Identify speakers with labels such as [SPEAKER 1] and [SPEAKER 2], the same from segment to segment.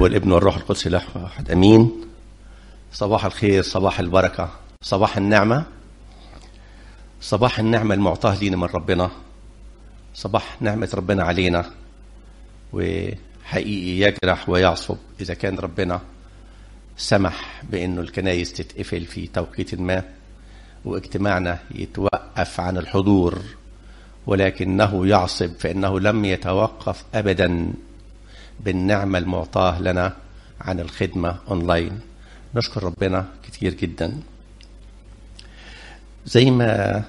[SPEAKER 1] والابن والروح القدس له واحد امين صباح الخير صباح البركه صباح النعمه صباح النعمه المعطاه لينا من ربنا صباح نعمه ربنا علينا وحقيقي يجرح ويعصب اذا كان ربنا سمح بانه الكنايس تتقفل في توقيت ما واجتماعنا يتوقف عن الحضور ولكنه يعصب فانه لم يتوقف ابدا بالنعمه المعطاه لنا عن الخدمه اونلاين نشكر ربنا كتير جدا زي ما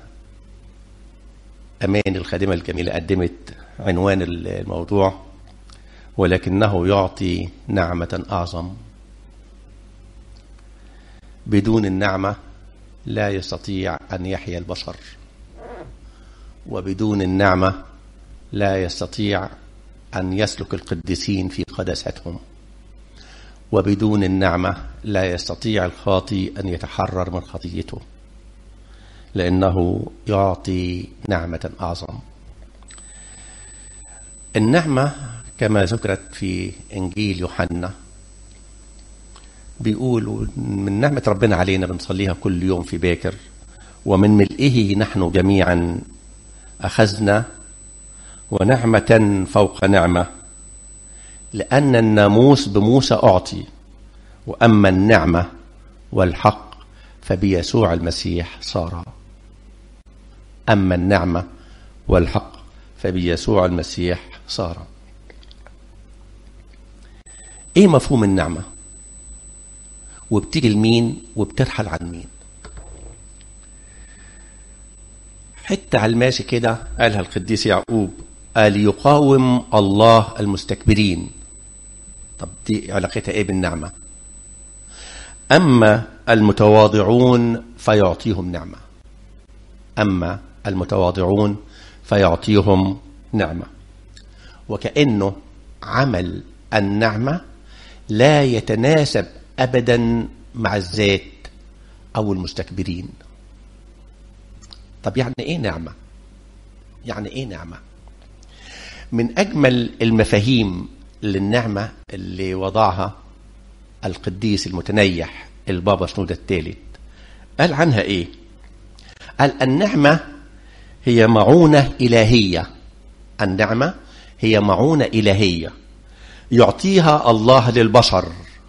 [SPEAKER 1] امان الخادمه الجميله قدمت عنوان الموضوع ولكنه يعطي نعمه اعظم بدون النعمه لا يستطيع ان يحيا البشر وبدون النعمه لا يستطيع ان يسلك القديسين في قداستهم وبدون النعمه لا يستطيع الخاطي ان يتحرر من خطيته لانه يعطي نعمه اعظم النعمه كما ذكرت في انجيل يوحنا بيقول من نعمه ربنا علينا بنصليها كل يوم في باكر ومن ملئه نحن جميعا اخذنا ونعمه فوق نعمه لان الناموس بموسى اعطي واما النعمه والحق فبيسوع المسيح صار اما النعمه والحق فبيسوع المسيح صار ايه مفهوم النعمه وبتيجي لمين وبترحل عن مين حتة على الماشي كده قالها القديس يعقوب قال يقاوم الله المستكبرين طب دي علاقتها ايه بالنعمة أما المتواضعون فيعطيهم نعمة أما المتواضعون فيعطيهم نعمة وكأنه عمل النعمة لا يتناسب أبدا مع الذات أو المستكبرين طب يعني ايه نعمه يعني ايه نعمه من اجمل المفاهيم للنعمه اللي وضعها القديس المتنيح البابا شنودة الثالث قال عنها ايه قال النعمه هي معونه الهيه النعمه هي معونه الهيه يعطيها الله للبشر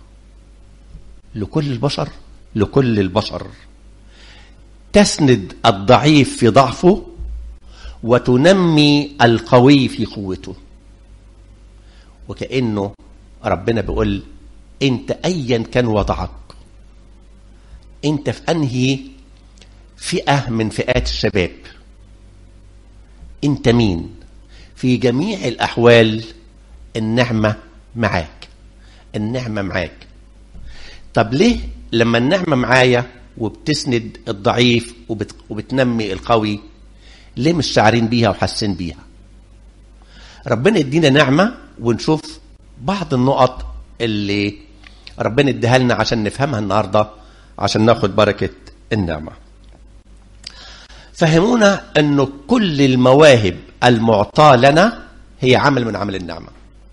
[SPEAKER 1] لكل البشر لكل البشر تسند الضعيف في ضعفه وتنمي القوي في قوته وكأنه ربنا بيقول انت ايا كان وضعك انت في انهي فئة من فئات الشباب انت مين في جميع الاحوال النعمة معاك النعمة معاك طب ليه لما النعمة معايا وبتسند الضعيف وبت... وبتنمي القوي ليه مش شاعرين بيها وحاسين بيها ربنا يدينا نعمة ونشوف بعض النقط اللي ربنا اديها لنا عشان نفهمها النهاردة عشان ناخد بركة النعمة فهمونا أنه كل المواهب المعطاة لنا هي عمل من عمل النعمة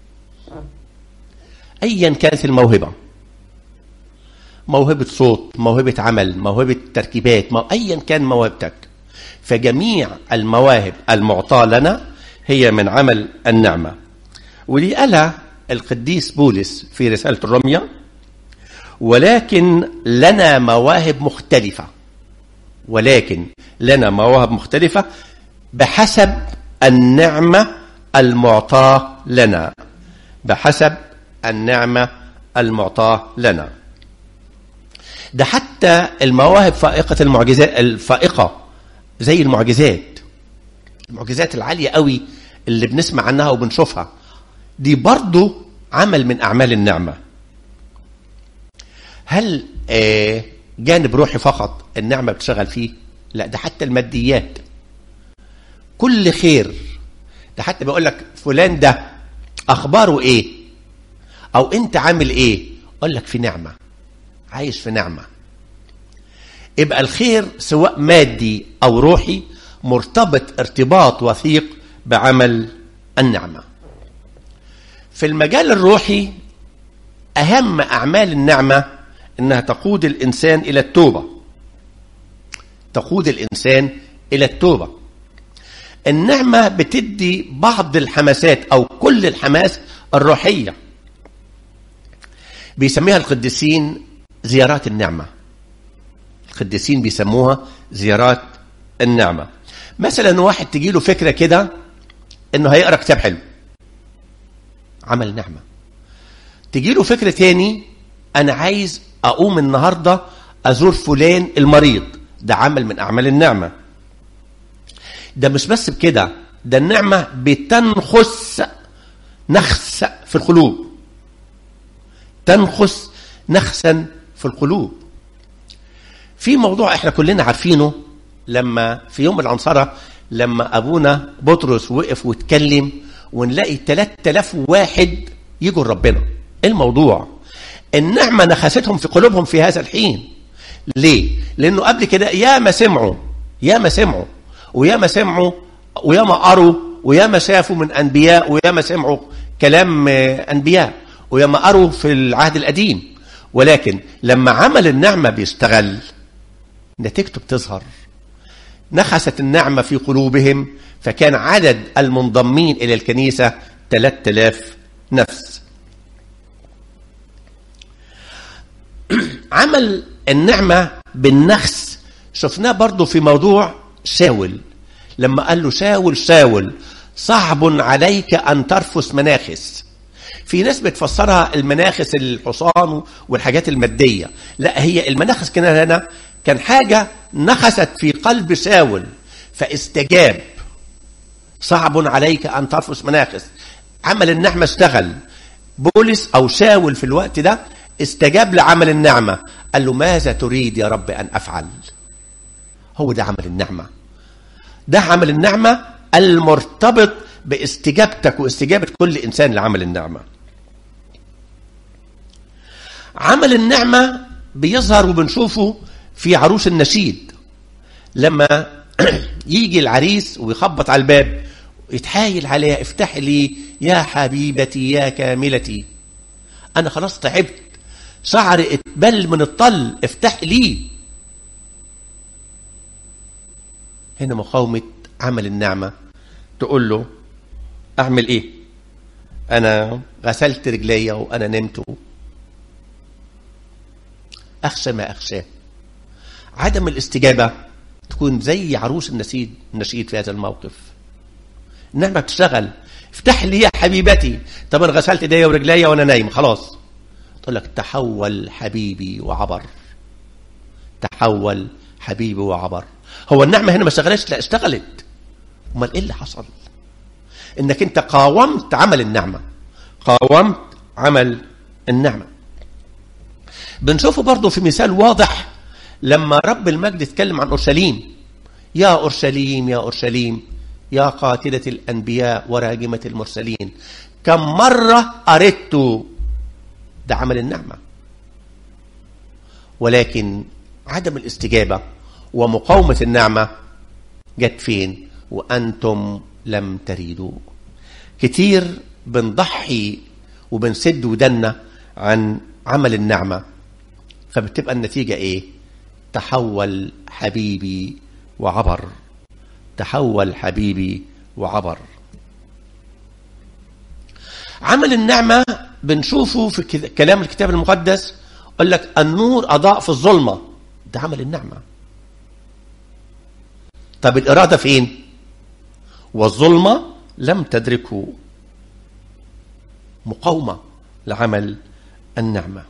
[SPEAKER 1] أيا كانت الموهبة موهبة صوت موهبة عمل موهبة تركيبات مو... أيا كان موهبتك فجميع المواهب المعطاة لنا هي من عمل النعمة ودي قالها القديس بولس في رسالة الرمية ولكن لنا مواهب مختلفة ولكن لنا مواهب مختلفة بحسب النعمة المعطاة لنا بحسب النعمة المعطاة لنا ده حتى المواهب فائقة المعجزات الفائقة زي المعجزات المعجزات العالية قوي اللي بنسمع عنها وبنشوفها دي برضو عمل من أعمال النعمة هل آه جانب روحي فقط النعمة بتشغل فيه لا ده حتى الماديات كل خير ده حتى بيقول لك فلان ده أخباره إيه أو أنت عامل إيه أقول لك في نعمة عايش في نعمة يبقى الخير سواء مادي أو روحي مرتبط ارتباط وثيق بعمل النعمة في المجال الروحي أهم أعمال النعمة إنها تقود الإنسان إلى التوبة تقود الإنسان إلى التوبة النعمة بتدي بعض الحماسات أو كل الحماس الروحية بيسميها القديسين زيارات النعمة القديسين بيسموها زيارات النعمة مثلا واحد تجيله فكرة كده انه هيقرأ كتاب حلو عمل نعمة تجيله فكرة تاني انا عايز اقوم النهاردة ازور فلان المريض ده عمل من اعمال النعمة ده مش بس بكده ده النعمة بتنخس نخس في القلوب تنخس نخسا في القلوب في موضوع احنا كلنا عارفينه لما في يوم العنصرة لما ابونا بطرس وقف واتكلم ونلاقي 3000 واحد يجوا ربنا الموضوع النعمة نخستهم في قلوبهم في هذا الحين ليه لانه قبل كده يا ما سمعوا يا ما سمعوا ويا ما سمعوا ويا ما قروا ويا ما شافوا من انبياء ويا ما سمعوا كلام انبياء ويا ما قروا في العهد القديم ولكن لما عمل النعمة بيشتغل نتيجته بتظهر نخست النعمة في قلوبهم فكان عدد المنضمين إلى الكنيسة 3000 نفس عمل النعمة بالنخس شفناه برضو في موضوع شاول لما قال له شاول شاول صعب عليك أن ترفس مناخس في ناس بتفسرها المناخس الحصان والحاجات المادية لا هي المناخس كان هنا كان حاجة نخست في قلب شاول فاستجاب صعب عليك أن ترفس مناخس عمل النعمة اشتغل بولس أو شاول في الوقت ده استجاب لعمل النعمة قال له ماذا تريد يا رب أن أفعل هو ده عمل النعمة ده عمل النعمة المرتبط باستجابتك واستجابة كل إنسان لعمل النعمة عمل النعمة بيظهر وبنشوفه في عروس النشيد لما يجي العريس ويخبط على الباب يتحايل عليها افتح لي يا حبيبتي يا كاملتي انا خلاص تعبت شعري اتبل من الطل افتح لي هنا مقاومة عمل النعمة تقول له اعمل ايه انا غسلت رجلي وانا نمت اخشى ما اخشاه عدم الاستجابة تكون زي عروس النشيد النشيد في هذا الموقف النعمة بتشتغل افتح لي يا حبيبتي طب انا غسلت ايديا ورجليا وانا نايم خلاص تقول لك تحول حبيبي وعبر تحول حبيبي وعبر هو النعمة هنا ما اشتغلتش لا اشتغلت امال ايه اللي حصل انك انت قاومت عمل النعمة قاومت عمل النعمة بنشوفه برضه في مثال واضح لما رب المجد اتكلم عن أورشليم يا أورشليم يا أورشليم يا قاتلة الأنبياء وراجمة المرسلين كم مرة أردت ده عمل النعمة ولكن عدم الاستجابة ومقاومة النعمة جت فين وأنتم لم تريدوا كتير بنضحي وبنسد ودنا عن عمل النعمة فبتبقى النتيجة ايه تحول حبيبي وعبر تحول حبيبي وعبر عمل النعمة بنشوفه في كلام الكتاب المقدس يقول لك النور أضاء في الظلمة ده عمل النعمة طب الإرادة فين والظلمة لم تدركه مقاومة لعمل النعمة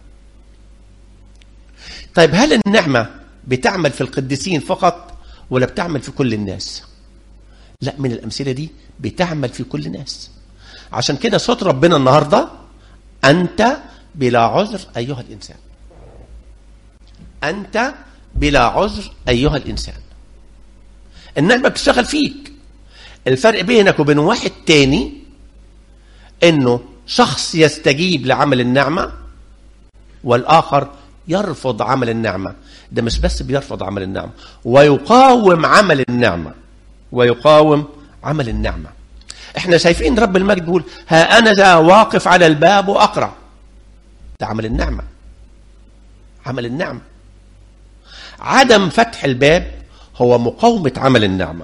[SPEAKER 1] طيب هل النعمة بتعمل في القديسين فقط ولا بتعمل في كل الناس لا من الأمثلة دي بتعمل في كل الناس عشان كده صوت ربنا النهاردة أنت بلا عذر أيها الإنسان أنت بلا عذر أيها الإنسان النعمة بتشتغل فيك الفرق بينك وبين واحد تاني انه شخص يستجيب لعمل النعمة والآخر يرفض عمل النعمة ده مش بس بيرفض عمل النعمة ويقاوم عمل النعمة ويقاوم عمل النعمة احنا شايفين رب المجد بيقول ها أنا ذا واقف على الباب وأقرع ده عمل النعمة عمل النعمة عدم فتح الباب هو مقاومة عمل النعمة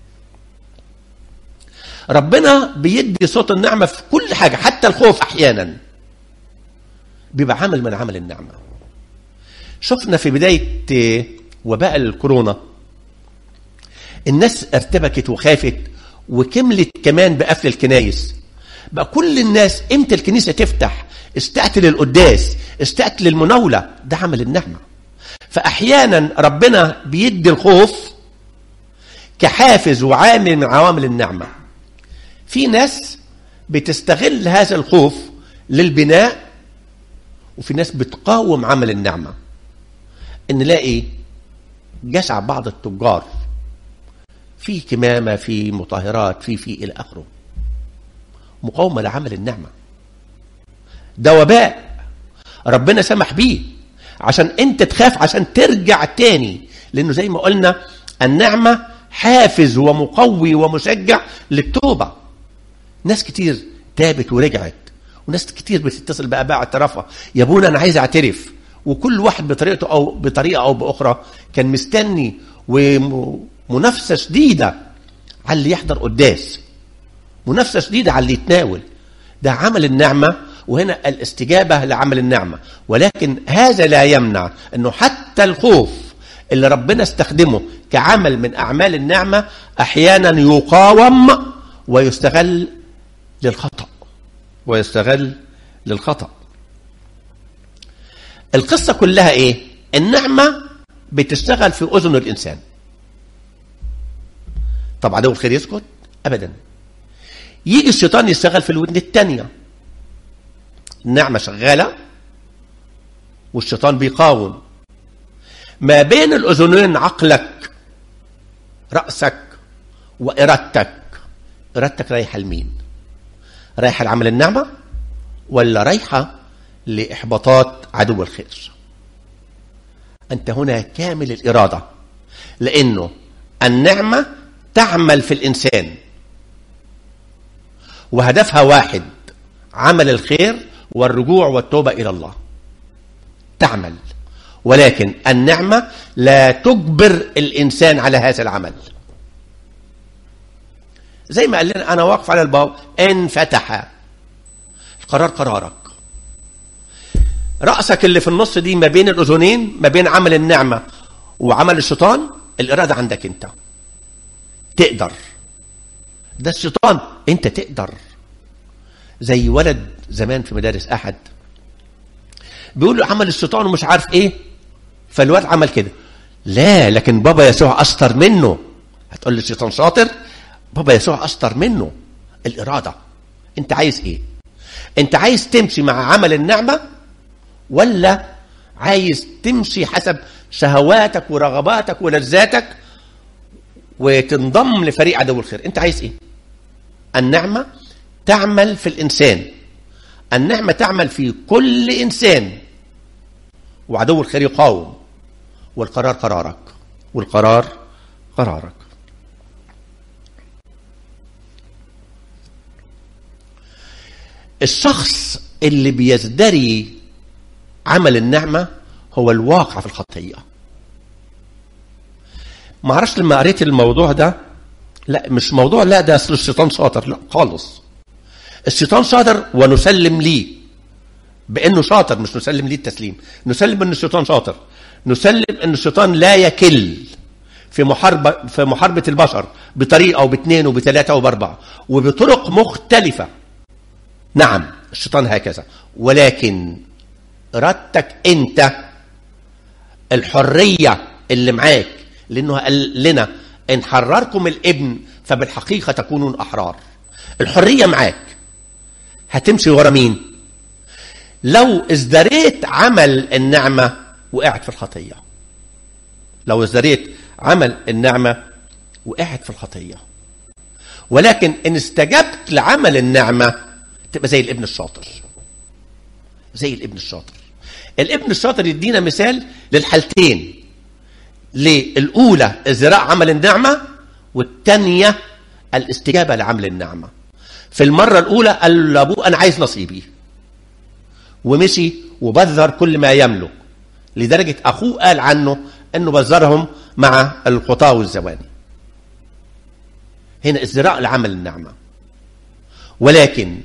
[SPEAKER 1] ربنا بيدي صوت النعمة في كل حاجة حتى الخوف أحيانا بيبقى عمل من عمل النعمة شفنا في بداية وباء الكورونا الناس ارتبكت وخافت وكملت كمان بقفل الكنايس بقى كل الناس امتى الكنيسة تفتح استقتل القداس استقتل المناولة ده عمل النعمة فأحيانا ربنا بيدي الخوف كحافز وعامل من عوامل النعمة في ناس بتستغل هذا الخوف للبناء وفي ناس بتقاوم عمل النعمة ان نلاقي جشع بعض التجار في كمامة في مطهرات في في إلى آخره مقاومة لعمل النعمة ده وباء ربنا سمح بيه عشان انت تخاف عشان ترجع تاني لانه زي ما قلنا النعمة حافز ومقوي ومشجع للتوبة ناس كتير تابت ورجعت وناس كتير بتتصل بقى بقى اعترافها يا ابونا انا عايز اعترف وكل واحد بطريقته او بطريقه او باخرى كان مستني ومنافسه شديده على اللي يحضر قداس منافسه شديده على اللي يتناول ده عمل النعمه وهنا الاستجابه لعمل النعمه ولكن هذا لا يمنع انه حتى الخوف اللي ربنا استخدمه كعمل من اعمال النعمه احيانا يقاوم ويستغل للخطا ويستغل للخطا القصه كلها ايه النعمه بتشتغل في اذن الانسان طب عدو الخير يسكت ابدا يجي الشيطان يشتغل في الودن الثانيه النعمه شغاله والشيطان بيقاوم ما بين الاذنين عقلك راسك وارادتك ارادتك رايحه لمين رايحه لعمل النعمه ولا رايحه لاحباطات عدو الخير انت هنا كامل الاراده لانه النعمه تعمل في الانسان وهدفها واحد عمل الخير والرجوع والتوبه الى الله تعمل ولكن النعمه لا تجبر الانسان على هذا العمل زي ما قال لنا انا واقف على الباب انفتح القرار قرارك رأسك اللي في النص دي ما بين الأذنين ما بين عمل النعمة وعمل الشيطان الإرادة عندك أنت تقدر ده الشيطان أنت تقدر زي ولد زمان في مدارس أحد بيقول له عمل الشيطان ومش عارف إيه فالواد عمل كده لا لكن بابا يسوع أشطر منه هتقول لي الشيطان شاطر بابا يسوع أشطر منه الإرادة أنت عايز إيه أنت عايز تمشي مع عمل النعمة ولا عايز تمشي حسب شهواتك ورغباتك ولذاتك وتنضم لفريق عدو الخير انت عايز ايه النعمة تعمل في الانسان النعمة تعمل في كل انسان وعدو الخير يقاوم والقرار قرارك والقرار قرارك الشخص اللي بيزدري عمل النعمة هو الواقع في الخطية ما اعرفش لما قريت الموضوع ده لا مش موضوع لا ده اصل الشيطان شاطر لا خالص الشيطان شاطر ونسلم ليه بانه شاطر مش نسلم ليه التسليم نسلم ان الشيطان شاطر نسلم ان الشيطان لا يكل في محاربه في محاربه البشر بطريقه وباثنين وبثلاثه وباربعه وبطرق مختلفه نعم الشيطان هكذا ولكن ارادتك انت الحريه اللي معاك لانه قال لنا ان حرركم الابن فبالحقيقه تكونون احرار الحريه معاك هتمشي ورا مين لو ازدريت عمل النعمه وقعت في الخطيه لو ازدريت عمل النعمه وقعت في الخطيه ولكن ان استجبت لعمل النعمه تبقى زي الابن الشاطر زي الابن الشاطر الابن الشاطر يدينا مثال للحالتين للأولى ازراء عمل النعمة والثانية الاستجابة لعمل النعمة في المرة الأولى قال لأبوه أنا عايز نصيبي ومشي وبذر كل ما يملك لدرجة أخوه قال عنه أنه بذرهم مع الخطاة والزواني هنا ازدراء لعمل النعمة ولكن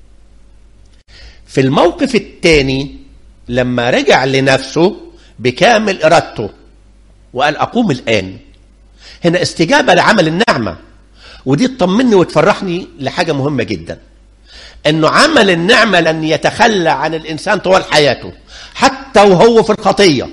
[SPEAKER 1] في الموقف الثاني لما رجع لنفسه بكامل إرادته وقال أقوم الآن هنا استجابة لعمل النعمة ودي تطمني وتفرحني لحاجة مهمة جدا انه عمل النعمة لن يتخلى عن الانسان طوال حياته حتى وهو في الخطية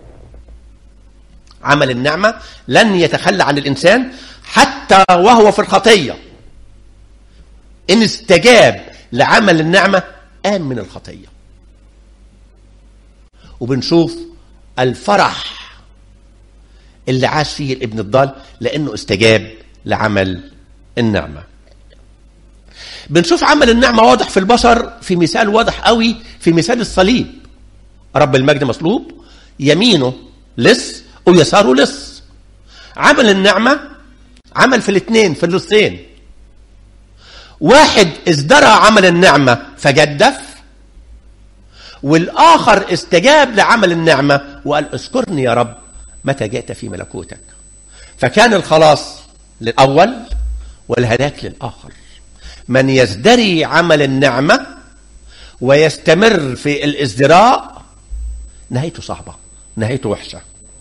[SPEAKER 1] عمل النعمة لن يتخلى عن الانسان حتى وهو في الخطية ان استجاب لعمل النعمة قام من الخطية وبنشوف الفرح اللي عاش فيه الابن الضال لانه استجاب لعمل النعمه بنشوف عمل النعمة واضح في البشر في مثال واضح قوي في مثال الصليب رب المجد مصلوب يمينه لص ويساره لص عمل النعمة عمل في الاثنين في اللصين واحد ازدرى عمل النعمة فجدف والآخر استجاب لعمل النعمة وقال اذكرني يا رب متى جئت في ملكوتك فكان الخلاص للأول والهلاك للآخر من يزدري عمل النعمة ويستمر في الازدراء نهايته صعبة نهايته وحشة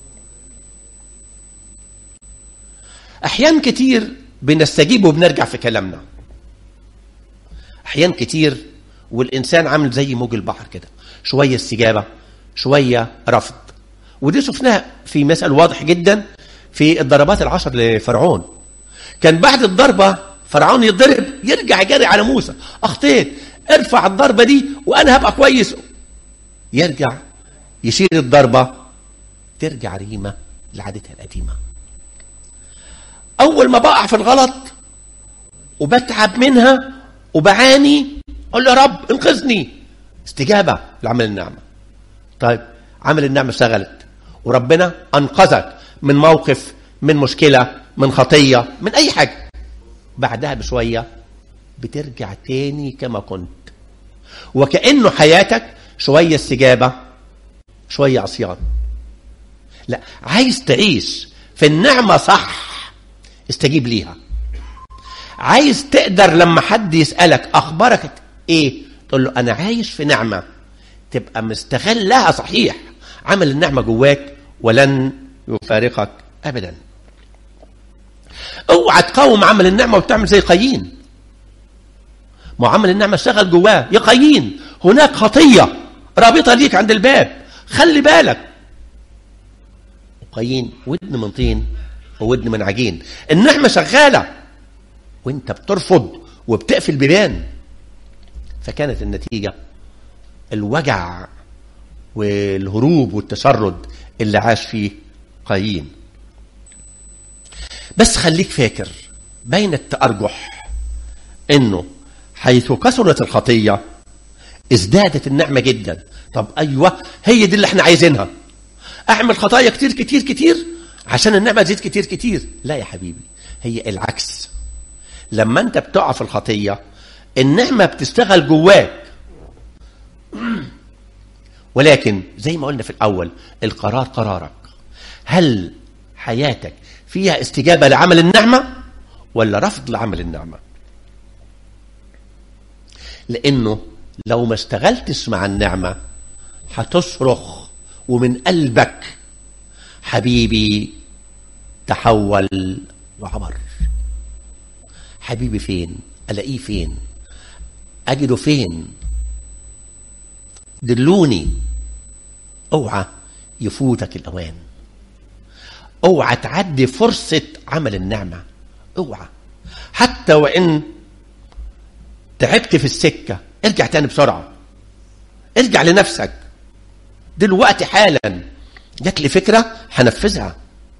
[SPEAKER 1] أحيان كتير بنستجيب وبنرجع في كلامنا أحيان كتير والإنسان عامل زي موج البحر كده شوية استجابة شوية رفض ودي شفناها في مثل واضح جدا في الضربات العشر لفرعون كان بعد الضربة فرعون يتضرب يرجع يجري على موسى اخطيت ارفع الضربة دي وانا هبقى كويس يرجع يشيل الضربة ترجع ريمة لعادتها القديمة اول ما بقع في الغلط وبتعب منها وبعاني اقول يا رب انقذني استجابة لعمل النعمة طيب عمل النعمة اشتغلت وربنا انقذك من موقف من مشكلة من خطية من اي حاجة بعدها بشوية بترجع تاني كما كنت وكأنه حياتك شوية استجابة شوية عصيان لا عايز تعيش في النعمة صح استجيب ليها عايز تقدر لما حد يسألك أخبارك إيه تقول له أنا عايش في نعمة تبقى مستغلها صحيح عمل النعمة جواك ولن يفارقك أبداً اوعى تقاوم عمل النعمه وتعمل زي قايين ما عمل النعمه اشتغل جواه يا قايين هناك خطيه رابطه ليك عند الباب خلي بالك قايين ودن من طين وودن من عجين النعمه شغاله وانت بترفض وبتقفل بيبان فكانت النتيجه الوجع والهروب والتشرد اللي عاش فيه قايين بس خليك فاكر بين التأرجح انه حيث كثرت الخطية ازدادت النعمة جدا طب ايوه هي دي اللي احنا عايزينها اعمل خطايا كتير كتير كتير عشان النعمة تزيد كتير كتير لا يا حبيبي هي العكس لما انت بتقع في الخطية النعمة بتشتغل جواك ولكن زي ما قلنا في الأول القرار قرارك هل حياتك فيها استجابة لعمل النعمة ولا رفض لعمل النعمة لأنه لو ما اشتغلتش مع النعمة هتصرخ ومن قلبك حبيبي تحول وعبر حبيبي فين ألاقيه فين أجده فين دلوني اوعى يفوتك الأوان اوعى تعدي فرصة عمل النعمة اوعى حتى وإن تعبت في السكة ارجع تاني بسرعة ارجع لنفسك دلوقتي حالا جات لي فكرة هنفذها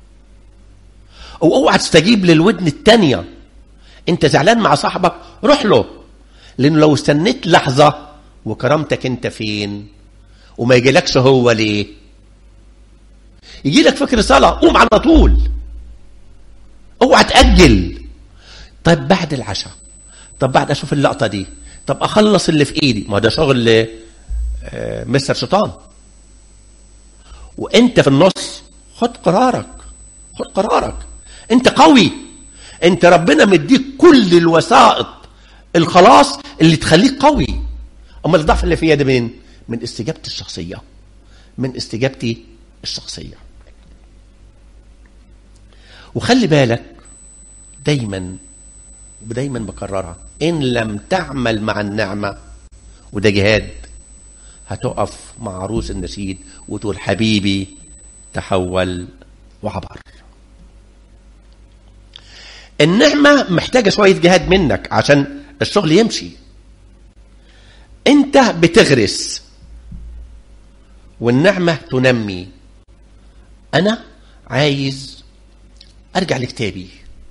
[SPEAKER 1] او اوعى تستجيب للودن التانية انت زعلان مع صاحبك روح له لانه لو استنيت لحظة وكرامتك انت فين وما يجيلكش هو ليه يجي لك فكر صلاة قوم على طول اوعى تأجل طيب بعد العشاء طب بعد اشوف اللقطة دي طب اخلص اللي في ايدي ما ده شغل آه، مستر شيطان وانت في النص خد قرارك خد قرارك انت قوي انت ربنا مديك كل الوسائط الخلاص اللي تخليك قوي اما الضعف اللي فيها ده من من استجابتي الشخصيه من استجابتي الشخصيه وخلي بالك دايما ودايما بكررها ان لم تعمل مع النعمه وده جهاد هتقف مع عروس النشيد وتقول حبيبي تحول وعبر النعمة محتاجة شوية جهاد منك عشان الشغل يمشي انت بتغرس والنعمة تنمي انا عايز ارجع لكتابي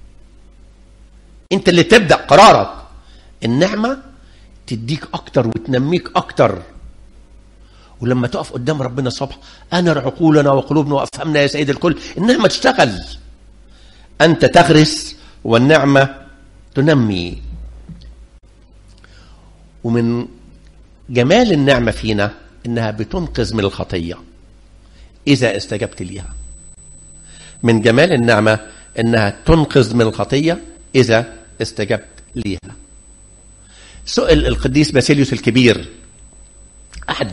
[SPEAKER 1] انت اللي تبدأ قرارك النعمة تديك اكتر وتنميك اكتر ولما تقف قدام ربنا الصبح انر عقولنا وقلوبنا وافهمنا يا سيد الكل النعمة تشتغل انت تغرس والنعمة تنمي ومن جمال النعمة فينا انها بتنقذ من الخطية اذا استجبت ليها من جمال النعمة انها تنقذ من الخطية اذا استجبت ليها سئل القديس باسيليوس الكبير احد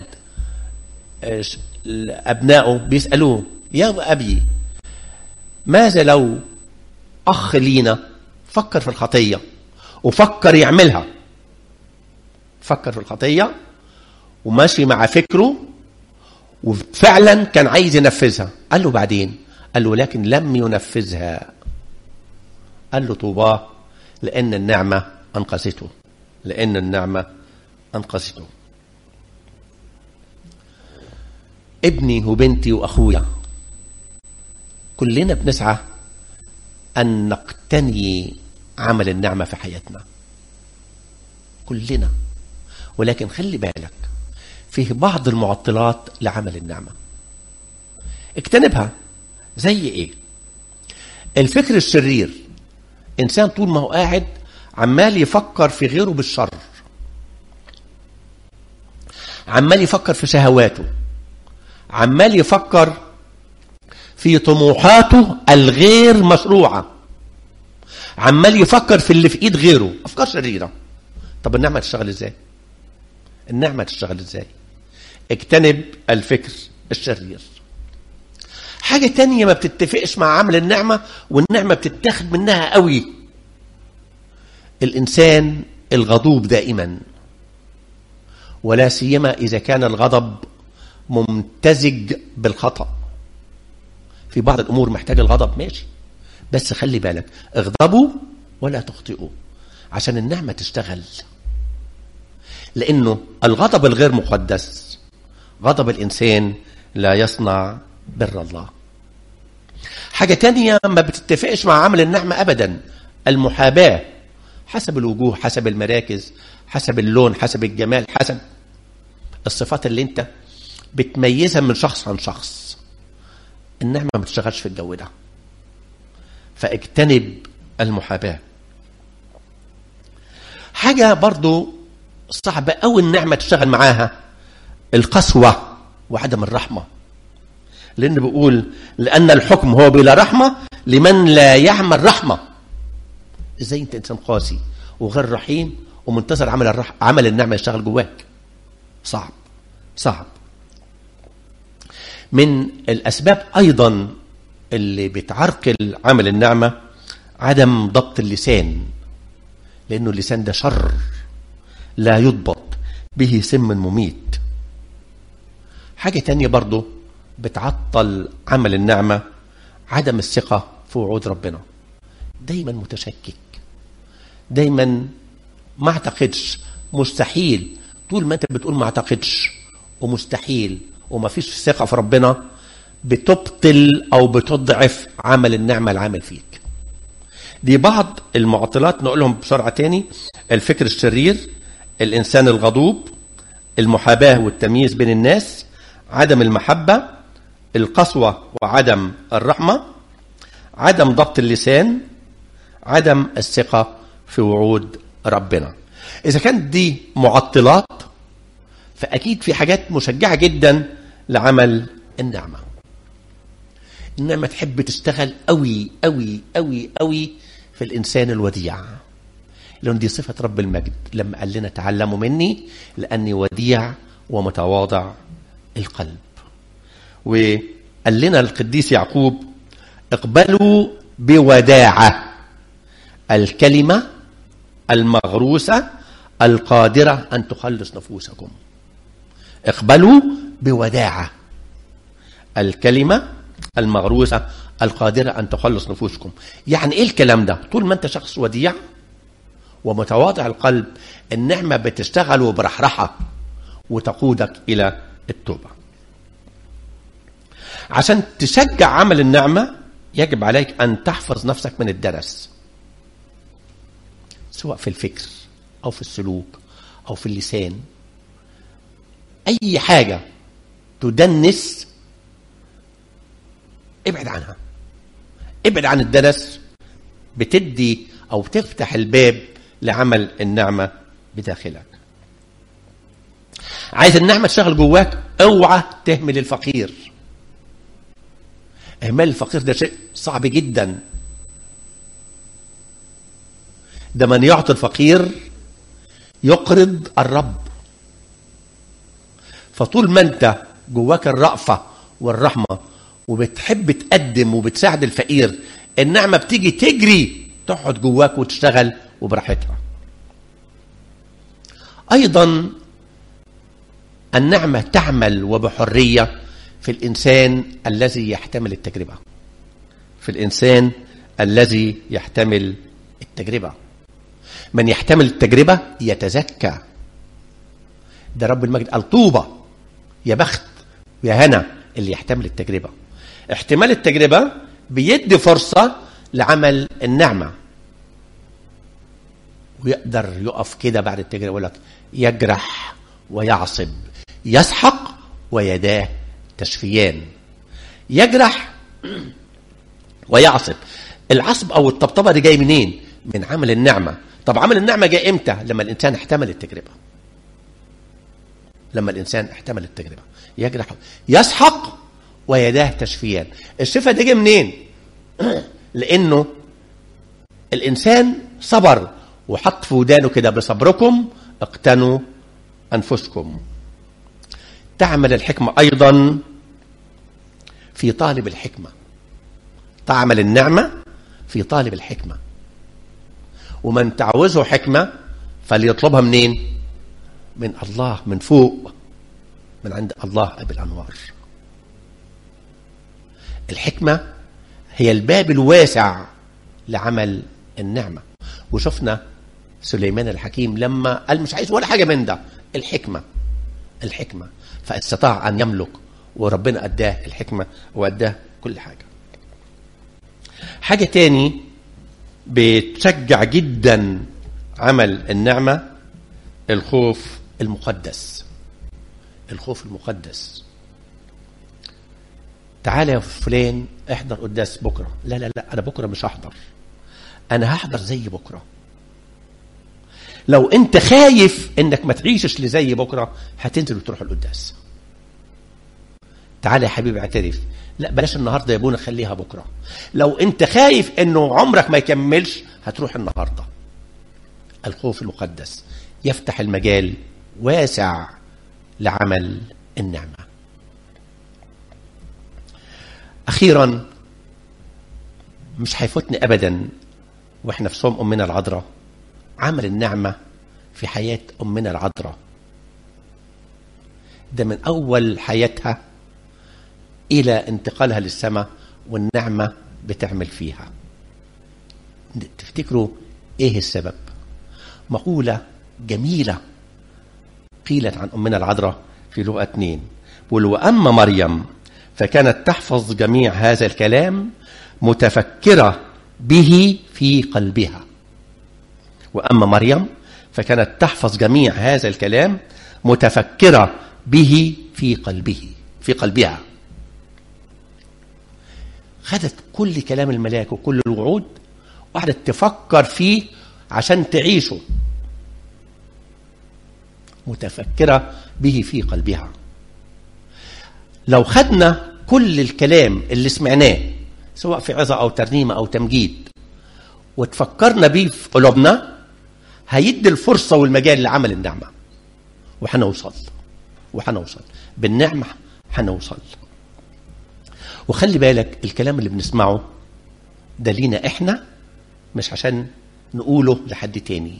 [SPEAKER 1] ابنائه بيسالوه يا ابي ماذا لو اخ لينا فكر في الخطيه وفكر يعملها فكر في الخطيه وماشي مع فكره وفعلا كان عايز ينفذها قال له بعدين قال له لكن لم ينفذها قال له طوباه لان النعمه انقذته لان النعمه انقذته ابني وبنتي واخويا كلنا بنسعى ان نقتني عمل النعمه في حياتنا كلنا ولكن خلي بالك فيه بعض المعطلات لعمل النعمه اجتنبها زي ايه الفكر الشرير انسان طول ما هو قاعد عمال يفكر في غيره بالشر عمال يفكر في شهواته عمال يفكر في طموحاته الغير مشروعة عمال يفكر في اللي في ايد غيره افكار شريرة طب النعمة تشتغل ازاي النعمة تشتغل ازاي اجتنب الفكر الشرير حاجة تانية ما بتتفقش مع عمل النعمة والنعمة بتتاخد منها قوي الإنسان الغضوب دائما ولا سيما إذا كان الغضب ممتزج بالخطأ في بعض الأمور محتاج الغضب ماشي بس خلي بالك اغضبوا ولا تخطئوا عشان النعمة تشتغل لأنه الغضب الغير مقدس غضب الإنسان لا يصنع بر الله حاجة تانية ما بتتفقش مع عمل النعمة أبدا المحاباة حسب الوجوه حسب المراكز حسب اللون حسب الجمال حسب الصفات اللي انت بتميزها من شخص عن شخص النعمة ما بتشتغلش في الجو ده فاجتنب المحاباة حاجة برضو صعبة أوي النعمة تشتغل معاها القسوة وعدم الرحمة لأن بيقول لأن الحكم هو بلا رحمة لمن لا يعمل رحمة ازاي انت انسان قاسي وغير رحيم ومنتظر عمل الرح... عمل النعمة يشتغل جواك صعب صعب من الأسباب أيضا اللي بتعرقل عمل النعمة عدم ضبط اللسان لأنه اللسان ده شر لا يضبط به سم مميت حاجة تانية برضو بتعطل عمل النعمة عدم الثقة في وعود ربنا دايما متشكك دايما ما اعتقدش مستحيل طول ما انت بتقول ما اعتقدش ومستحيل وما فيش ثقة في ربنا بتبطل او بتضعف عمل النعمة العامل فيك دي بعض المعطلات نقولهم بسرعة تاني الفكر الشرير الإنسان الغضوب المحاباة والتمييز بين الناس عدم المحبة القسوة وعدم الرحمة عدم ضبط اللسان عدم الثقة في وعود ربنا إذا كانت دي معطلات فأكيد في حاجات مشجعة جدا لعمل النعمة النعمة تحب تشتغل قوي قوي قوي قوي في الإنسان الوديع لأن دي صفة رب المجد لما قال لنا تعلموا مني لأني وديع ومتواضع القلب وقال لنا القديس يعقوب اقبلوا بوداعة الكلمة المغروسة القادرة أن تخلص نفوسكم اقبلوا بوداعة الكلمة المغروسة القادرة أن تخلص نفوسكم يعني إيه الكلام ده طول ما أنت شخص وديع ومتواضع القلب النعمة بتشتغل وبرحرحة وتقودك إلى التوبة عشان تشجع عمل النعمة يجب عليك أن تحفظ نفسك من الدنس سواء في الفكر أو في السلوك أو في اللسان أي حاجة تدنس ابعد عنها ابعد عن الدنس بتدي أو تفتح الباب لعمل النعمة بداخلك عايز النعمة تشتغل جواك اوعى تهمل الفقير اهمال الفقير ده شيء صعب جدا ده من يعطي الفقير يقرض الرب فطول ما انت جواك الرأفة والرحمة وبتحب تقدم وبتساعد الفقير النعمة بتيجي تجري تقعد جواك وتشتغل وبراحتها أيضا النعمة تعمل وبحرية في الإنسان الذي يحتمل التجربة في الإنسان الذي يحتمل التجربة من يحتمل التجربة يتزكى ده رب المجد قال طوبى يا بخت يا هنا اللي يحتمل التجربة احتمال التجربة بيدي فرصة لعمل النعمة ويقدر يقف كده بعد التجربة يقول لك يجرح ويعصب يسحق ويداه تشفيان يجرح ويعصب العصب او الطبطبه دي جاي منين من عمل النعمه طب عمل النعمه جاي امتى لما الانسان احتمل التجربه لما الانسان احتمل التجربه يجرح يسحق ويداه تشفيان الشفاء ده جه منين لانه الانسان صبر وحط في ودانه كده بصبركم اقتنوا انفسكم تعمل الحكمة أيضا في طالب الحكمة تعمل النعمة في طالب الحكمة ومن تعوزه حكمة فليطلبها منين من الله من فوق من عند الله أبي الأنوار الحكمة هي الباب الواسع لعمل النعمة وشفنا سليمان الحكيم لما قال مش عايز ولا حاجة من ده الحكمة الحكمة فاستطاع أن يملك وربنا أداه الحكمة وأداه كل حاجة حاجة تاني بتشجع جدا عمل النعمة الخوف المقدس الخوف المقدس تعالى يا فلان احضر قداس بكرة لا لا لا أنا بكرة مش هحضر أنا هحضر زي بكرة لو انت خايف انك ما تعيشش لزي بكره هتنزل وتروح القداس تعالى يا حبيبي اعترف لا بلاش النهارده يا ابونا خليها بكره لو انت خايف انه عمرك ما يكملش هتروح النهارده الخوف المقدس يفتح المجال واسع لعمل النعمه اخيرا مش هيفوتني ابدا واحنا في صوم امنا العذراء عمل النعمة في حياة أمنا العذراء ده من أول حياتها إلى انتقالها للسماء والنعمة بتعمل فيها تفتكروا إيه السبب مقولة جميلة قيلت عن أمنا العذراء في لغة 2 بيقول وأما مريم فكانت تحفظ جميع هذا الكلام متفكرة به في قلبها وأما مريم فكانت تحفظ جميع هذا الكلام متفكرة به في قلبه في قلبها خدت كل كلام الملاك وكل الوعود وقعدت تفكر فيه عشان تعيشه متفكرة به في قلبها لو خدنا كل الكلام اللي سمعناه سواء في عظة أو ترنيمة أو تمجيد وتفكرنا بيه في قلوبنا هيدي الفرصة والمجال لعمل النعمة وهنوصل وهنوصل بالنعمة هنوصل وخلي بالك الكلام اللي بنسمعه ده لينا احنا مش عشان نقوله لحد تاني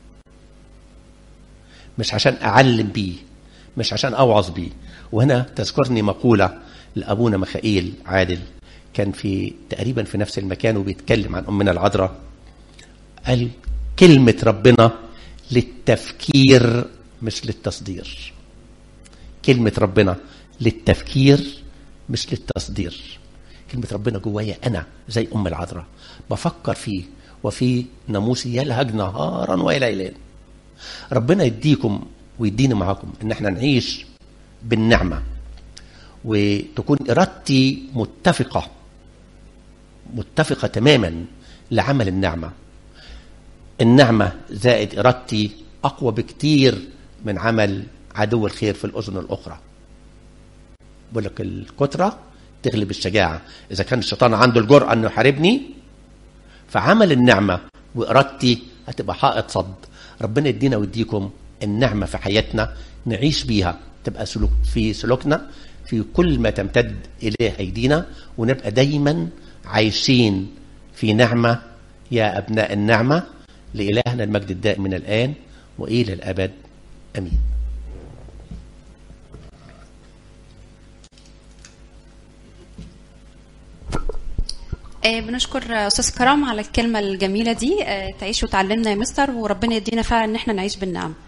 [SPEAKER 1] مش عشان اعلم بيه مش عشان اوعظ بيه وهنا تذكرني مقولة لأبونا مخائيل عادل كان في تقريبا في نفس المكان وبيتكلم عن أمنا العذراء قال كلمة ربنا للتفكير مش للتصدير كلمة ربنا للتفكير مش للتصدير كلمة ربنا جوايا أنا زي أم العذراء بفكر فيه وفي ناموسي يلهج نهارا وليلا ربنا يديكم ويديني معاكم ان احنا نعيش بالنعمة وتكون إرادتي متفقة متفقة تماما لعمل النعمة النعمة زائد إرادتي أقوى بكتير من عمل عدو الخير في الأذن الأخرى بقول لك الكترة تغلب الشجاعة إذا كان الشيطان عنده الجرأة أنه يحاربني فعمل النعمة وإرادتي هتبقى حائط صد ربنا يدينا ويديكم النعمة في حياتنا نعيش بيها تبقى سلوك في سلوكنا في كل ما تمتد إليه أيدينا ونبقى دايما عايشين في نعمة يا أبناء النعمة لإلهنا المجد الدائم من الآن وإلى الأبد أمين
[SPEAKER 2] آه، بنشكر استاذ كرام على الكلمه الجميله دي آه، تعيش وتعلمنا يا مستر وربنا يدينا فعلا ان احنا نعيش بالنعم